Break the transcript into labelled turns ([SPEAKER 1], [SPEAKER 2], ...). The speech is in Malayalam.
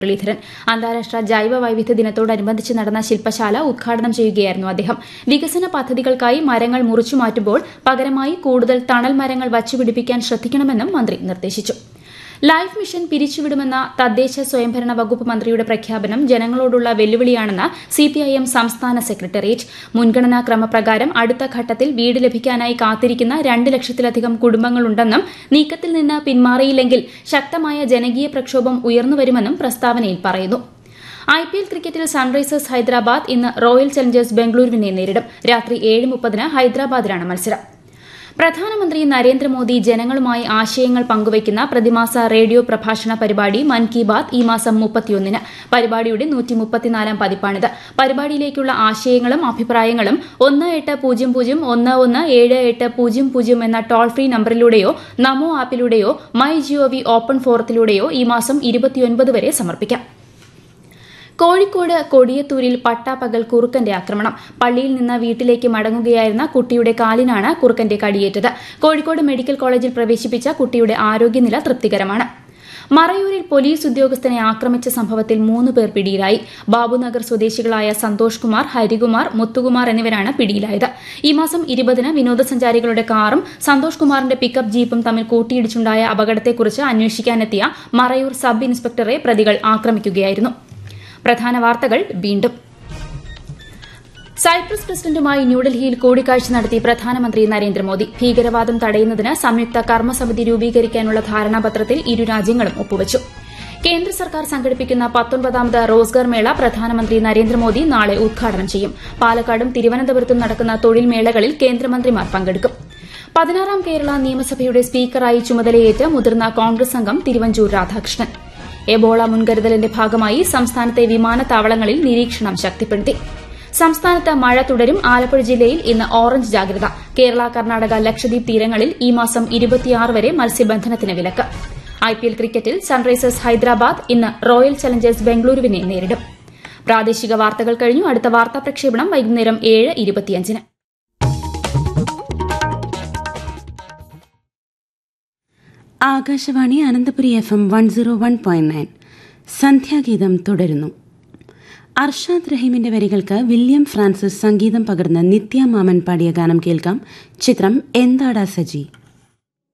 [SPEAKER 1] മുരളീധരൻ അന്താരാഷ്ട്ര ജൈവ വൈവിധ്യ ദിനത്തോടനുബന്ധിച്ച് നടന്ന ശില്പശാല ഉദ്ഘാടനം ചെയ്യുകയായിരുന്നു അദ്ദേഹം വികസന പദ്ധതികൾക്കായി മരങ്ങൾ മുറിച്ചു മാറ്റുമ്പോൾ പകരമായി കൂടുതൽ തണൽ മരങ്ങൾ വച്ചുപിടിപ്പിക്കാൻ ശ്രദ്ധിക്കണമെന്നും മന്ത്രി നിർദ്ദേശിച്ചു ലൈഫ് മിഷൻ പിരിച്ചുവിടുമെന്ന തദ്ദേശ സ്വയംഭരണ വകുപ്പ് മന്ത്രിയുടെ പ്രഖ്യാപനം ജനങ്ങളോടുള്ള വെല്ലുവിളിയാണെന്ന് സിപിഐഎം സംസ്ഥാന സെക്രട്ടേറിയറ്റ് മുൻഗണനാ ക്രമപ്രകാരം അടുത്ത ഘട്ടത്തിൽ വീട് ലഭിക്കാനായി കാത്തിരിക്കുന്ന രണ്ട് ലക്ഷത്തിലധികം കുടുംബങ്ങളുണ്ടെന്നും നീക്കത്തിൽ നിന്ന് പിന്മാറിയില്ലെങ്കിൽ ശക്തമായ ജനകീയ പ്രക്ഷോഭം ഉയർന്നുവരുമെന്നും പ്രസ്താവനയിൽ പറയുന്നു ഐ പി എൽ ക്രിക്കറ്റിൽ സൺറൈസേഴ്സ് ഹൈദരാബാദ് ഇന്ന് റോയൽ ചലഞ്ചേഴ്സ് ബംഗളൂരുവിനെ നേരിടും രാത്രി ഏഴ് മുപ്പതിന് ഹൈദരാബാദിലാണ് മത്സരം പ്രധാനമന്ത്രി നരേന്ദ്രമോദി ജനങ്ങളുമായി ആശയങ്ങൾ പങ്കുവയ്ക്കുന്ന പ്രതിമാസ റേഡിയോ പ്രഭാഷണ പരിപാടി മൻ കി ബാത് ഈ മാസം മുപ്പത്തിയൊന്നിന് പരിപാടിയുടെ നൂറ്റി മുപ്പത്തിനാലാം പതിപ്പാണിത് പരിപാടിയിലേക്കുള്ള ആശയങ്ങളും അഭിപ്രായങ്ങളും ഒന്ന് എട്ട് പൂജ്യം പൂജ്യം ഒന്ന് ഒന്ന് ഏഴ് എട്ട് പൂജ്യം പൂജ്യം എന്ന ടോൾ ഫ്രീ നമ്പറിലൂടെയോ നമോ ആപ്പിലൂടെയോ മൈ ജിഒവി ഓപ്പൺ ഫോറത്തിലൂടെയോ ഈ മാസം ഇരുപത്തിയൊൻപത് വരെ സമർപ്പിക്കാം കോഴിക്കോട് കൊടിയത്തൂരിൽ പട്ടാപ്പകൽ കുറുക്കന്റെ ആക്രമണം പള്ളിയിൽ നിന്ന് വീട്ടിലേക്ക് മടങ്ങുകയായിരുന്ന കുട്ടിയുടെ കാലിനാണ് കുറുക്കന്റെ കടിയേറ്റത് കോഴിക്കോട് മെഡിക്കൽ കോളേജിൽ പ്രവേശിപ്പിച്ച കുട്ടിയുടെ ആരോഗ്യനില തൃപ്തികരമാണ് മറയൂരിൽ പോലീസ് ഉദ്യോഗസ്ഥനെ ആക്രമിച്ച സംഭവത്തിൽ മൂന്ന് പേർ പിടിയിലായി ബാബുനഗർ സ്വദേശികളായ സന്തോഷ് കുമാർ ഹരികുമാർ മുത്തുകുമാർ എന്നിവരാണ് പിടിയിലായത് ഈ മാസം ഇരുപതിന് വിനോദസഞ്ചാരികളുടെ കാറും സന്തോഷ് കുമാറിന്റെ പിക്കപ്പ് ജീപ്പും തമ്മിൽ കൂട്ടിയിടിച്ചുണ്ടായ അപകടത്തെക്കുറിച്ച് അന്വേഷിക്കാനെത്തിയ മറയൂർ സബ് ഇൻസ്പെക്ടറെ പ്രതികൾ ആക്രമിക്കുകയായിരുന്നു പ്രധാന വാർത്തകൾ വീണ്ടും സൈപ്രസ് പ്രസിഡന്റുമായി ന്യൂഡൽഹിയിൽ കൂടിക്കാഴ്ച നടത്തി പ്രധാനമന്ത്രി നരേന്ദ്രമോദി ഭീകരവാദം തടയുന്നതിന് സംയുക്ത കർമ്മസമിതി രൂപീകരിക്കാനുള്ള ധാരണാപത്രത്തിൽ ഇരു രാജ്യങ്ങളും ഒപ്പുവച്ചു കേന്ദ്ര സർക്കാർ സംഘടിപ്പിക്കുന്ന പത്തൊൻപതാമത് റോസ്ഗാർ മേള പ്രധാനമന്ത്രി നരേന്ദ്രമോദി നാളെ ഉദ്ഘാടനം ചെയ്യും പാലക്കാടും തിരുവനന്തപുരത്തും നടക്കുന്ന തൊഴിൽ മേളകളിൽ കേന്ദ്രമന്ത്രിമാർ പങ്കെടുക്കും പതിനാറാം കേരള നിയമസഭയുടെ സ്പീക്കറായി ചുമതലയേറ്റ് മുതിർന്ന കോൺഗ്രസ് അംഗം തിരുവഞ്ചൂർ രാധാകൃഷ്ണൻ എബോള മുൻകരുതലിന്റെ ഭാഗമായി സംസ്ഥാനത്തെ വിമാനത്താവളങ്ങളിൽ നിരീക്ഷണം ശക്തിപ്പെടുത്തി സംസ്ഥാനത്ത് മഴ തുടരും ആലപ്പുഴ ജില്ലയിൽ ഇന്ന് ഓറഞ്ച് ജാഗ്രത കേരള കർണാടക ലക്ഷദ്വീപ് തീരങ്ങളിൽ ഈ മാസം ഇരുപത്തിയാറ് വരെ മത്സ്യബന്ധനത്തിന് വിലക്ക് ഐപിഎൽ ക്രിക്കറ്റിൽ സൺറൈസേഴ്സ് ഹൈദരാബാദ് ഇന്ന് റോയൽ ചലഞ്ചേഴ്സ് ബംഗളൂരുവിനെ നേരിടും പ്രാദേശിക വാർത്തകൾ കഴിഞ്ഞു അടുത്ത വാർത്താ പ്രക്ഷേപണം വൈകുന്നേരം ഏഴ് ഇരുപത്തിയഞ്ചിന്
[SPEAKER 2] Akashvani Ananthapuri F M one zero one point nine സന്ധ്യാഗീതം തുടരുന്നു അർഷാദ് റഹീമിന്റെ വരികൾക്ക് വില്യം ഫ്രാൻസിസ് സംഗീതം പകർന്ന് നിത്യ മാമൻ പാടിയ ഗാനം കേൾക്കാം ചിത്രം എന്താടാ സജി